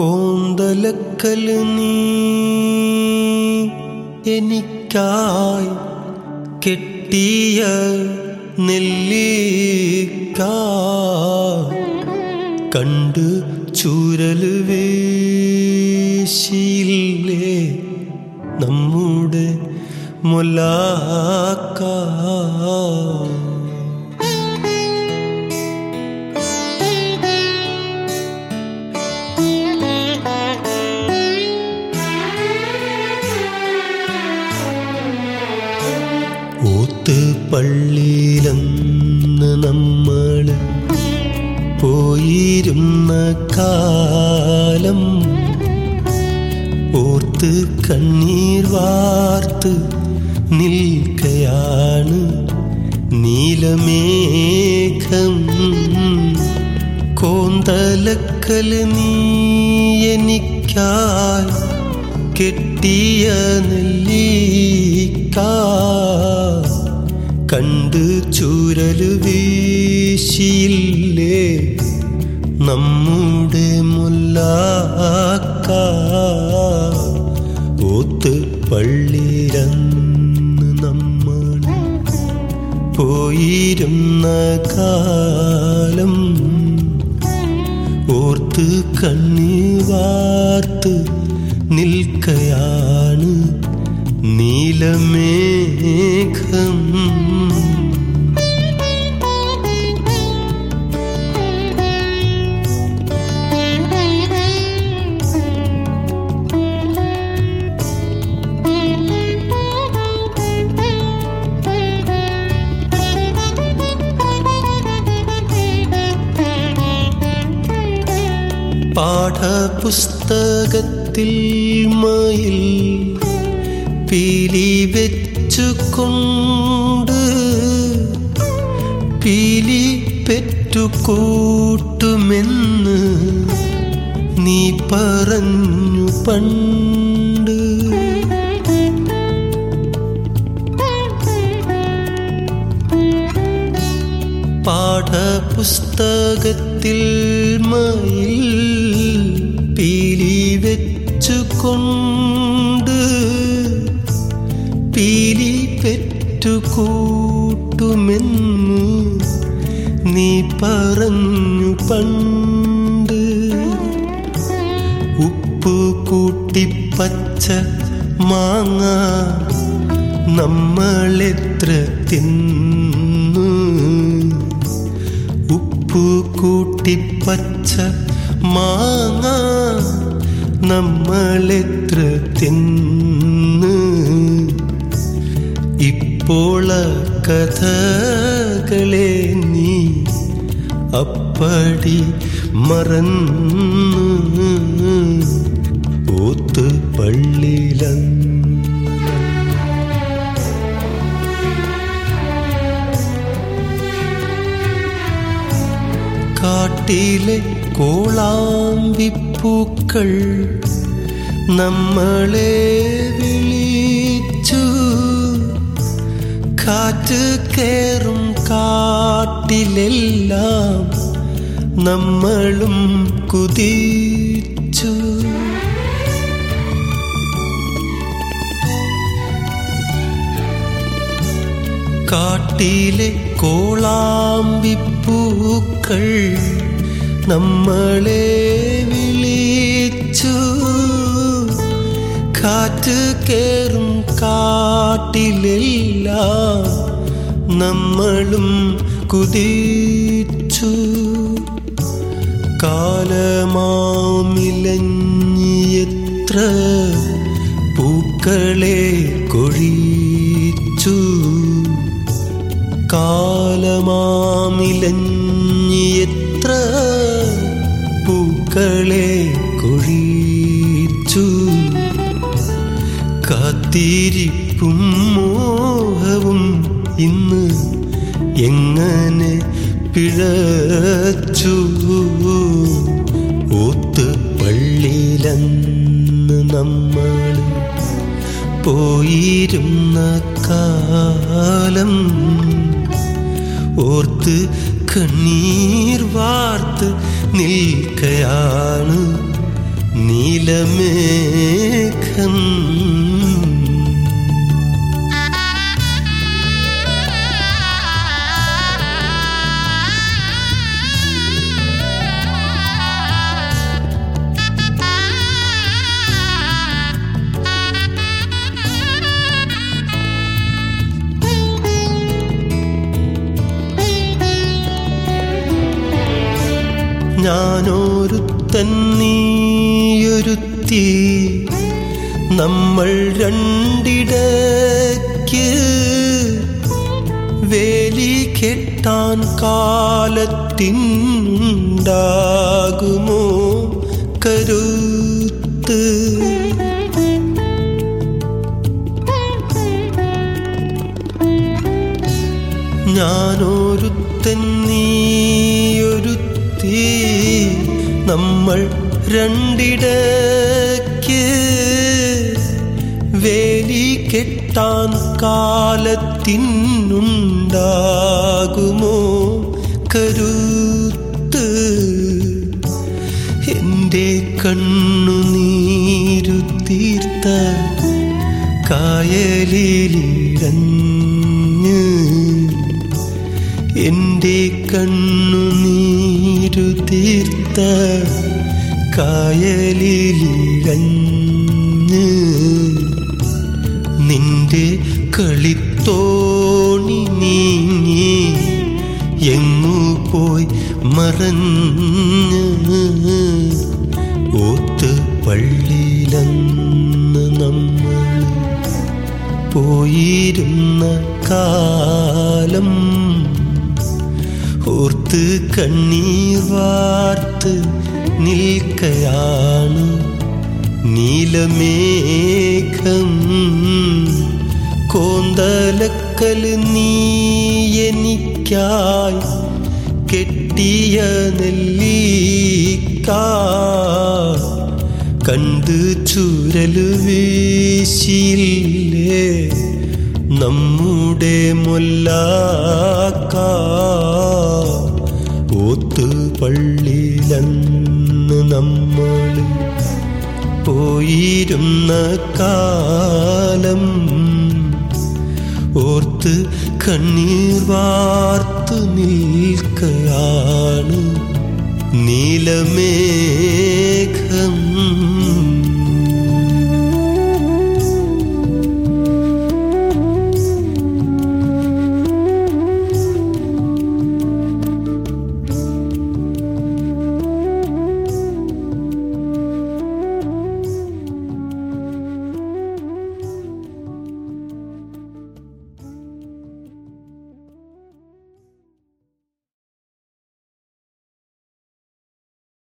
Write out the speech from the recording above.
കോന്തലക്കൽ നീ എനിക്കായി കെട്ടിയ നെല്ലിക്ക കണ്ട് ചൂരൽ വീശിയില്ലേ നമ്മുടെ മൊലാക്ക ഊത്ത് പള്ളിയിലെന്ന് നമ്മൾ പോയിരുന്ന കാലം ഓർത്ത് കണ്ണീർ വാർത്ത് നിൽക്കയാണ് നീലമേഘം കോന്തലക്കൽ നീ എനിക്കായി കെട്ടിയ നെല്ലിക്ക കണ്ട് ചൂരൽ വീശിയില്ലേ നമ്മുടെ മുല്ലാക്ക ഓത്ത് പള്ളിരന്ന് നമ്മൾ പോയിരുന്ന കാലം ഓർത്ത് കണ്ണി വാർത്ത് നിൽക്കയാണ് നീലമേഘം പാഠപുസ്തകത്തിൽ മയിൽ പീലി വെച്ചുകൊണ്ട് പീലി പെറ്റുകൂട്ടുമെന്ന് നീ പറഞ്ഞു പണ്ട് പാഠപുസ്തകത്തിൽ മയിൽ പീലി വെച്ചുകൊണ്ട് പീലി പെറ്റുകൂട്ടുമെന്ന് നീ പറഞ്ഞു പണ്ട് ഉപ്പു കൂട്ടിപ്പച്ച മാങ്ങ നമ്മളെത്ര തിന്നു ഉപ്പു കൂട്ടിപ്പച്ച മാങ്ങ നമ്മളെത്ര തിന്ന് ഇപ്പോൾ കഥകളെ നീ അപ്പടി മറന്നു ഓത്ത് പള്ളിയിലന്ന് കാട്ടിലെ കോളാമ്പിപ്പൂക്കൾ നമ്മളെ വിളിച്ചു കാറ്റ് കേറും കാട്ടിലെല്ലാം നമ്മളും കുതിച്ചു കാട്ടിലെ കോളാമ്പിപ്പൂക്കൾ നമ്മളെ വിളിച്ചു കാറ്റ് കേറും കാട്ടിലെല്ലാം നമ്മളും കുതിച്ചു കാലമാമിലഞ്ഞിയെത്ര പൂക്കളെ കൊഴിച്ചു കാലമാമിലഞ്ഞിയെത്ര പൂക്കളെ കൊഴിച്ചു കാത്തിരിപ്പും മോഹവും ഇന്ന് എങ്ങനെ പിഴച്ചു ഓത്ത് പള്ളിയിലന്ന് നമ്മൾ പോയിരുന്ന കാലം ഓർത്ത് കണ്ണീർ വാർത്ത് നിൽക്കയാണ് നീലമേഘം ഞാനൊരുത്തൻ നീയൊരുത്തി നമ്മൾ രണ്ടിടയ്ക്ക് വേലി കെട്ടാൻ കാലത്തിനുണ്ടാകുമോ കരുത്ത് ഞാനൊരുത്തൻ നീയൊരുത്തി നമ്മൾ രണ്ടിടയ്ക്ക് വേലി കെട്ടാൻ കാലത്തിനുണ്ടാകുമോ കരുത്ത് എൻ്റെ കണ്ണുനീരു തീർത്ത കായലിലിഴഞ്ഞ് എൻ്റെ കണ്ണുനീരു തീർത്ത കായലിലിഴഞ്ഞ് നിന്റെ കളിത്തോണി നീങ്ങി എങ്ങു പോയി മറഞ്ഞ് ഓത്ത് പള്ളിയിലന്ന് നമ്മൾ പോയിരുന്ന കാലം ഓർത്ത് കണ്ണീർ വാർത്ത് നിൽക്കയാണ് നീലമേഘം കോന്തലക്കൽ നീ എനിക്കായി കെട്ടിയ നെല്ലിക്ക കണ്ട് ചുരല് വീശിയില്ലേ നമ്മുടെ മൊല്ലാക്ക ഓത്ത് പള്ളിയിലന്ന് നമ്മൾ പോയിരുന്ന കാലം ഓർത്ത് കണ്ണീർ വാർത്ത് നിൽക്കയാണ് നീലമേ